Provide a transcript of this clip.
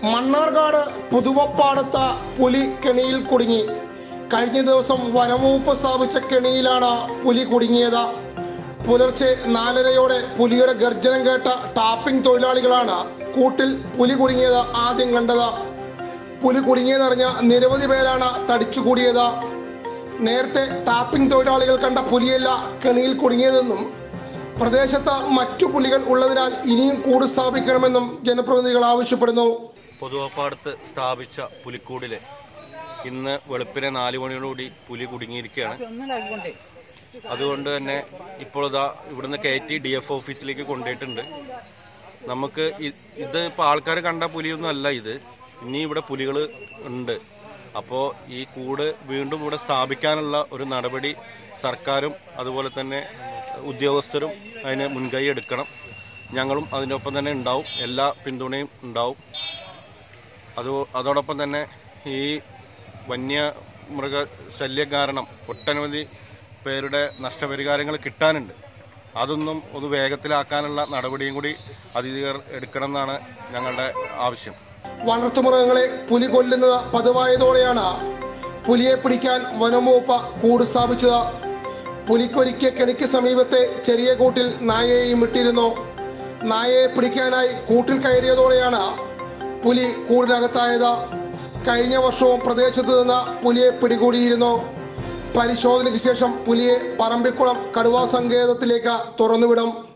മണ്ണാർക്കാട് പുതുവപ്പാടത്ത പുലി കെണിയിൽ കുടുങ്ങി കഴിഞ്ഞ ദിവസം വനംവകുപ്പ് സ്ഥാപിച്ച കെണിയിലാണ് പുലി കുടുങ്ങിയത് പുലർച്ചെ നാലരയോടെ പുലിയുടെ ഗർജനം കേട്ട ടാപ്പിംഗ് തൊഴിലാളികളാണ് കൂട്ടിൽ പുലി കുടുങ്ങിയത് ആദ്യം കണ്ടത് പുലി കുടുങ്ങിയതറിഞ്ഞ നിരവധി പേരാണ് തടിച്ചുകൂടിയത് നേരത്തെ ടാപ്പിംഗ് തൊഴിലാളികൾ കണ്ട പുലിയല്ല കെണിയിൽ കുടുങ്ങിയതെന്നും പ്രദേശത്ത് മറ്റു പുലികൾ ഉള്ളതിനാൽ ഇനിയും കൂട് സ്ഥാപിക്കണമെന്നും ജനപ്രതിനിധികൾ ആവശ്യപ്പെടുന്നു പൊതുവപ്പാടത്ത് സ്ഥാപിച്ച പുലിക്കൂടില് ഇന്ന് വെളുപ്പിനെ നാല് മണിയോടുകൂടി പുലി കുടുങ്ങിയിരിക്കുകയാണ് അതുകൊണ്ട് തന്നെ ഇപ്പോൾ ഇതാ ഇവിടുന്ന് കയറ്റി ഡി എഫ് ഓഫീസിലേക്ക് കൊണ്ടുപോയിട്ടുണ്ട് നമുക്ക് ഇ- ഇത് ഇപ്പോൾ ആൾക്കാർ കണ്ട പുലിയൊന്നും അല്ല ഇത് ഇനി ഇവിടെ പുലികൾ ഉണ്ട് അപ്പോൾ ഈ കൂട് വീണ്ടും ഇവിടെ സ്ഥാപിക്കാനുള്ള ഒരു നടപടി സർക്കാരും അതുപോലെ തന്നെ ഉദ്യോഗസ്ഥരും അതിന് മുൻകൈ എടുക്കണം ഞങ്ങളും അതിൻ്റെ ഒപ്പം തന്നെ ഉണ്ടാവും എല്ലാ പിന്തുണയും ഉണ്ടാവും അത് അതോടൊപ്പം തന്നെ ഈ വന്യമൃഗ ശല്യം കാരണം ഒട്ടനവധി പേരുടെ നഷ്ടപരിഹാരങ്ങൾ കിട്ടാനുണ്ട് അതൊന്നും ഒന്ന് വേഗത്തിലാക്കാനുള്ള നടപടിയും കൂടി അധികൃതർ എടുക്കണം എന്നാണ് ഞങ്ങളുടെ ആവശ്യം വളർത്തുമൃഗങ്ങളെ പുലി കൊല്ലുന്നത് പതിവായതോടെയാണ് പുലിയെ പിടിക്കാൻ വനംവകുപ്പ് കൂട് സ്ഥാപിച്ചത് പുലിക്കൊരിക്കിയ കെണിക്ക് സമീപത്തെ ചെറിയ കൂട്ടിൽ നായയെയും ഇട്ടിരുന്നു നായയെ പിടിക്കാനായി കൂട്ടിൽ കയറിയതോടെയാണ് പുലി കൂടിനകത്തായത് കഴിഞ്ഞ വർഷവും പ്രദേശത്ത് നിന്ന് പുലിയെ പിടികൂടിയിരുന്നു പരിശോധനയ്ക്ക് ശേഷം പുലിയെ പറമ്പിക്കുളം കടുവാ സങ്കേതത്തിലേക്ക് തുറന്നുവിടും